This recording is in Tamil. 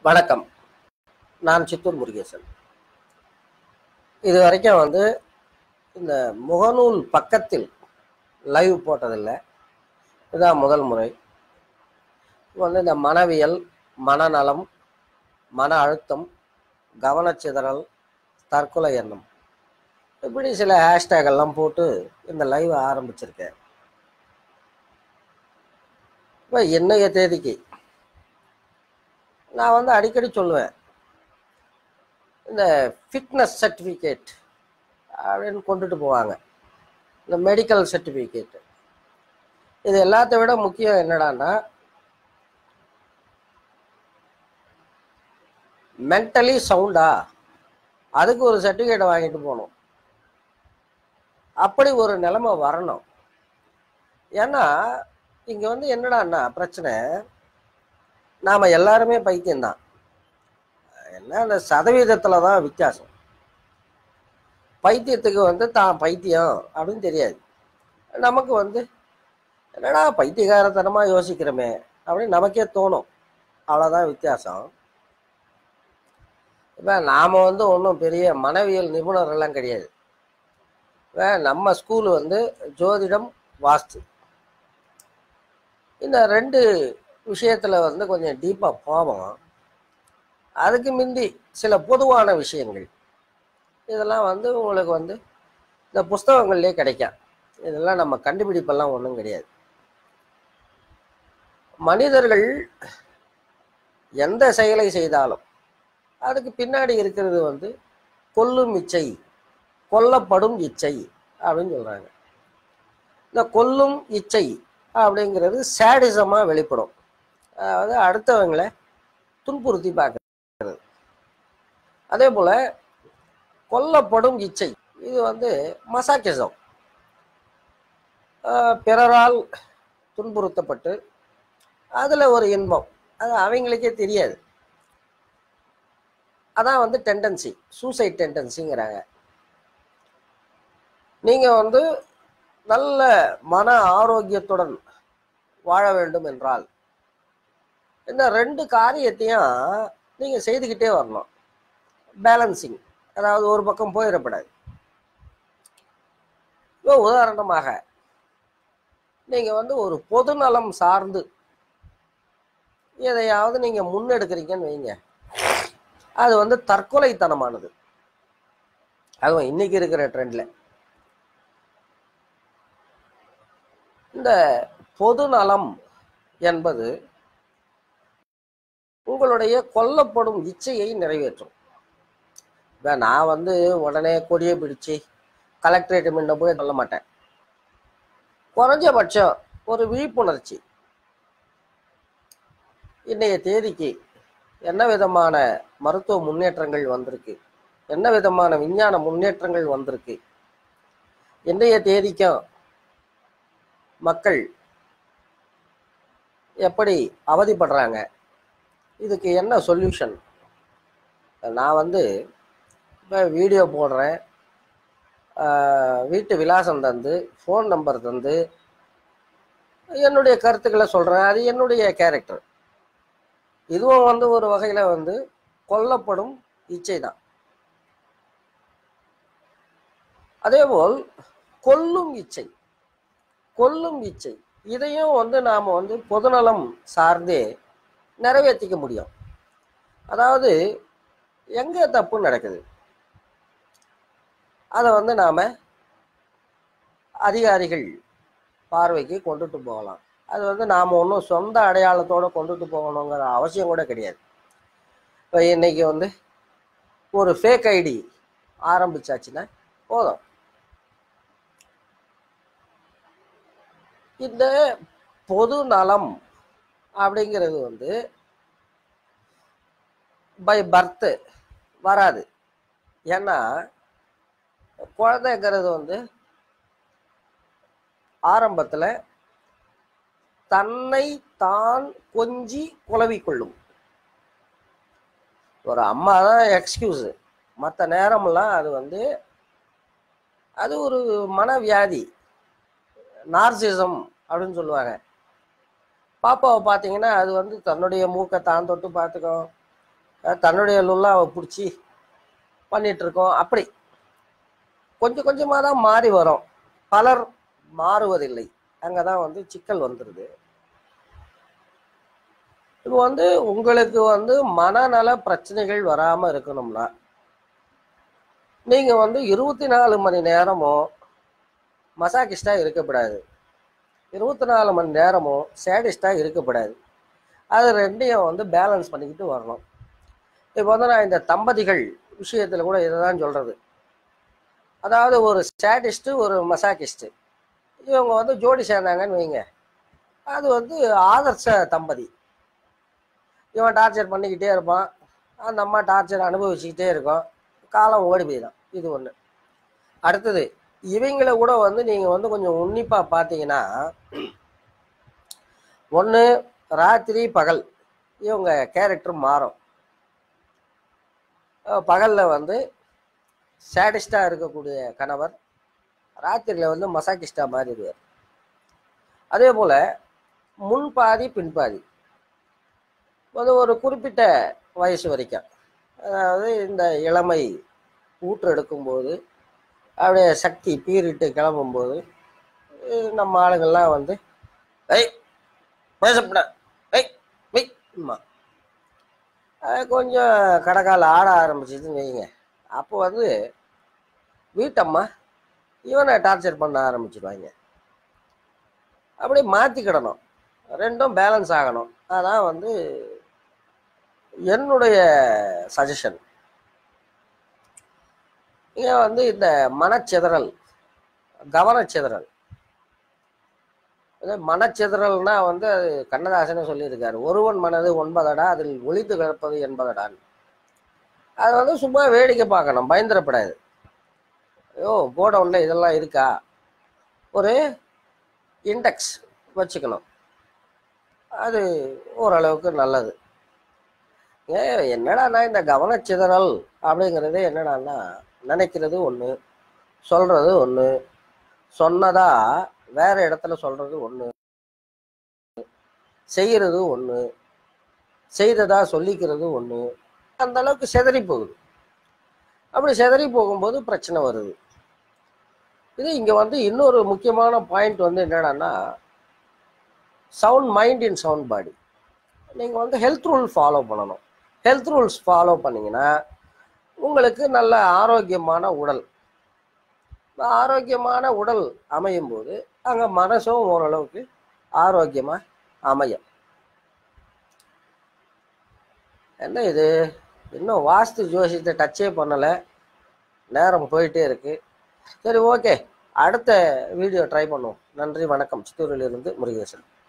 வணக்கம் நான் சித்தூர் முருகேசன் இது வரைக்கும் வந்து இந்த முகநூல் பக்கத்தில் லைவ் போட்டதில்லை இதுதான் முதல் முறை இப்போ வந்து இந்த மனவியல் மனநலம் மன அழுத்தம் கவனச்சிதறல் தற்கொலை எண்ணம் இப்படி சில ஹேஷ்டேக் எல்லாம் போட்டு இந்த லைவ் ஆரம்பிச்சிருக்கேன் இப்போ என்னைய தேதிக்கு நான் வந்து அடிக்கடி சொல்லுவேன் இந்த ஃபிட்னஸ் சர்டிஃபிகேட் அப்படின்னு கொண்டுட்டு போவாங்க இந்த மெடிக்கல் சர்டிஃபிகேட் இது எல்லாத்த விட முக்கியம் என்னடான்னா மென்டலி சவுண்டா அதுக்கு ஒரு சர்டிஃபிகேட்டை வாங்கிட்டு போகணும் அப்படி ஒரு நிலைமை வரணும் ஏன்னா இங்கே வந்து என்னடான்னா பிரச்சனை நாம் எல்லாருமே பைத்தியம்தான் என்ன அந்த சதவீதத்தில் தான் வித்தியாசம் பைத்தியத்துக்கு வந்து தான் பைத்தியம் அப்படின்னு தெரியாது நமக்கு வந்து என்னடா பைத்தியகாரத்தனமாக யோசிக்கிறோமே அப்படின்னு நமக்கே தோணும் அவ்வளோதான் வித்தியாசம் இப்போ நாம் வந்து ஒன்றும் பெரிய மனவியல் நிபுணர்கள்லாம் கிடையாது இப்போ நம்ம ஸ்கூல் வந்து ஜோதிடம் வாஸ்து இந்த ரெண்டு விஷயத்தில் வந்து கொஞ்சம் டீப்பாக போவோம் அதுக்கு முந்தி சில பொதுவான விஷயங்கள் இதெல்லாம் வந்து உங்களுக்கு வந்து இந்த புஸ்தகங்கள்லேயே கிடைக்கும் இதெல்லாம் நம்ம கண்டுபிடிப்பெல்லாம் ஒன்றும் கிடையாது மனிதர்கள் எந்த செயலை செய்தாலும் அதுக்கு பின்னாடி இருக்கிறது வந்து கொல்லும் இச்சை கொல்லப்படும் இச்சை அப்படின்னு சொல்கிறாங்க இந்த கொல்லும் இச்சை அப்படிங்கிறது சேடிசமாக வெளிப்படும் அதாவது அடுத்தவங்களை துன்புறுத்தி பார்க்கறது அதே போல் கொல்லப்படும் இச்சை இது வந்து மசாக்கிசம் பிறரால் துன்புறுத்தப்பட்டு அதில் ஒரு இன்பம் அது அவங்களுக்கே தெரியாது அதான் வந்து டெண்டன்சி சூசைட் டெண்டன்சிங்கிறாங்க நீங்கள் வந்து நல்ல மன ஆரோக்கியத்துடன் வாழ வேண்டும் என்றால் இந்த ரெண்டு காரியத்தையும் நீங்கள் செய்துக்கிட்டே வரணும் பேலன்சிங் அதாவது ஒரு பக்கம் போயிடப்படாது இப்போ உதாரணமாக நீங்கள் வந்து ஒரு பொதுநலம் சார்ந்து எதையாவது நீங்கள் முன்னெடுக்கிறீங்கன்னு வைங்க அது வந்து தற்கொலைத்தனமானது அதுவும் இன்னைக்கு இருக்கிற ட்ரெண்டில் இந்த பொதுநலம் என்பது உங்களுடைய கொல்லப்படும் இச்சையை நிறைவேற்றும் இப்போ நான் வந்து உடனே கொடியை பிடிச்சு கலெக்டரேட் முன்ன போய் சொல்ல மாட்டேன் குறைஞ்சபட்சம் ஒரு விழிப்புணர்ச்சி இன்றைய தேதிக்கு என்ன விதமான மருத்துவ முன்னேற்றங்கள் வந்திருக்கு என்ன விதமான விஞ்ஞான முன்னேற்றங்கள் வந்திருக்கு இன்றைய தேதிக்கும் மக்கள் எப்படி அவதிப்படுறாங்க இதுக்கு என்ன சொல்யூஷன் நான் வந்து இப்போ வீடியோ போடுறேன் வீட்டு விலாசம் தந்து ஃபோன் நம்பர் தந்து என்னுடைய கருத்துக்களை சொல்கிறேன் அது என்னுடைய கேரக்டர் இதுவும் வந்து ஒரு வகையில் வந்து கொல்லப்படும் இச்சை தான் அதேபோல் கொல்லும் இச்சை கொல்லும் இச்சை இதையும் வந்து நாம் வந்து பொதுநலம் சார்ந்தே நிறைவேற்றிக்க முடியும் அதாவது எங்கே தப்பு நடக்குது அதை வந்து நாம் அதிகாரிகள் பார்வைக்கு கொண்டுட்டு போகலாம் அது வந்து நாம் ஒன்றும் சொந்த அடையாளத்தோடு கொண்டுட்டு போகணுங்கிற அவசியம் கூட கிடையாது இப்போ இன்னைக்கு வந்து ஒரு ஃபேக் ஐடி ஆரம்பிச்சாச்சுன்னா போதும் இந்த பொது நலம் அப்படிங்கிறது வந்து பை பர்த்து வராது ஏன்னா குழந்தைங்கிறது வந்து ஆரம்பத்தில் தன்னை தான் கொஞ்சி குலவிக்கொள்ளும் ஒரு அம்மா தான் எக்ஸ்கியூஸு மற்ற நேரமெல்லாம் அது வந்து அது ஒரு மனவியாதி நார்சிசம் அப்படின்னு சொல்லுவாங்க பாப்பாவை பார்த்தீங்கன்னா அது வந்து தன்னுடைய மூக்கை தான் தொட்டு பார்த்துக்கும் அஹ் தன்னுடைய லுல்லாவை பிடிச்சி பண்ணிட்டு இருக்கோம் அப்படி கொஞ்சம் கொஞ்சமாக தான் மாறி வரும் பலர் மாறுவதில்லை அங்கே தான் வந்து சிக்கல் வந்துடுது இப்போ வந்து உங்களுக்கு வந்து மனநல பிரச்சனைகள் வராமல் இருக்கணும்னா நீங்கள் வந்து இருபத்தி நாலு மணி நேரமும் மசாகிஸ்டாக இருக்கக்கூடாது இருபத்தி நாலு மணி நேரமும் சேடிஸ்டாக இருக்கக்கூடாது அது ரெண்டையும் வந்து பேலன்ஸ் பண்ணிக்கிட்டு வரணும் இப்போ வந்து நான் இந்த தம்பதிகள் விஷயத்தில் கூட இதை தான் சொல்கிறது அதாவது ஒரு ஸ்டாட்டிஸ்ட்டு ஒரு மசாகிஸ்ட்டு இவங்க வந்து ஜோடி சேர்ந்தாங்கன்னு வைங்க அது வந்து ஆதர்ச தம்பதி இவன் டார்ச்சர் பண்ணிக்கிட்டே இருப்பான் அந்த அம்மா டார்ச்சர் அனுபவிச்சுக்கிட்டே இருக்கும் காலம் ஓடி போயிடும் இது ஒன்று அடுத்தது இவங்கள கூட வந்து நீங்கள் வந்து கொஞ்சம் உன்னிப்பாக பார்த்தீங்கன்னா ஒன்று ராத்திரி பகல் இவங்க கேரக்டர் மாறும் பகலில் வந்து சேடிஸ்டாக இருக்கக்கூடிய கணவர் ராத்திரியில் வந்து மசாக்கிஸ்டாக மாறிடுவார் அதே போல் முன்பாதி பின்பாதி வந்து ஒரு குறிப்பிட்ட வயசு வரைக்கும் அதாவது இந்த இளமை ஊற்று எடுக்கும்போது அப்படியே சக்தி பீறிட்டு கிளம்பும்போது அஹ் நம்ம ஆளுங்கள்லாம் வந்து ஐய் பேசப்பட ஐய் வெய்மா கொஞ்சம் கடைக்கால ஆட ஆரம்பிச்சதுன்னு வைங்க அப்போ வந்து வீட்டம்மா இவனை டார்ச்சர் பண்ண ஆரம்பிச்சிடுவாங்க அப்படி மாற்றிக்கிடணும் ரெண்டும் பேலன்ஸ் ஆகணும் அதான் வந்து என்னுடைய சஜஷன் இங்கே வந்து இந்த மனச்சிதறல் கவனச்சிதறல் இது மனச்சிதறல்னா வந்து அது கண்ணதாசனே சொல்லியிருக்காரு ஒருவன் மனது ஒன்பதடா அதில் ஒளிந்து கிடப்பது என்பதடான்னு அது வந்து சும்மா வேடிக்கை பார்க்கணும் பயந்துடப்படாது ஐயோ கோடவுனில் இதெல்லாம் இருக்கா ஒரு இண்டெக்ஸ் வச்சுக்கணும் அது ஓரளவுக்கு நல்லது ஏ என்னடான்னா இந்த கவனச்சிதறல் அப்படிங்கிறது என்னடான்னா நினைக்கிறது ஒன்று சொல்கிறது ஒன்று சொன்னதா வேற இடத்துல சொல்கிறது ஒன்று செய்கிறது ஒன்று செய்ததா சொல்லிக்கிறது ஒன்று அந்த அளவுக்கு செதறி போகுது அப்படி செதறி போகும்போது பிரச்சனை வருது இது இங்கே வந்து இன்னொரு முக்கியமான பாயிண்ட் வந்து என்னடான்னா sound mind in sound body நீங்கள் வந்து ஹெல்த் ரூல் ஃபாலோ பண்ணணும் ஹெல்த் ரூல்ஸ் ஃபாலோ பண்ணிங்கன்னா உங்களுக்கு நல்ல ஆரோக்கியமான உடல் இந்த ஆரோக்கியமான உடல் அமையும் போது அங்கே மனசும் ஓரளவுக்கு ஆரோக்கியமாக அமையும் என்ன இது இன்னும் வாஸ்து ஜோசியத்தை டச்சே பண்ணலை நேரம் போயிட்டே இருக்கு சரி ஓகே அடுத்த வீடியோ ட்ரை பண்ணுவோம் நன்றி வணக்கம் சித்தூரிலிருந்து முருகேசன்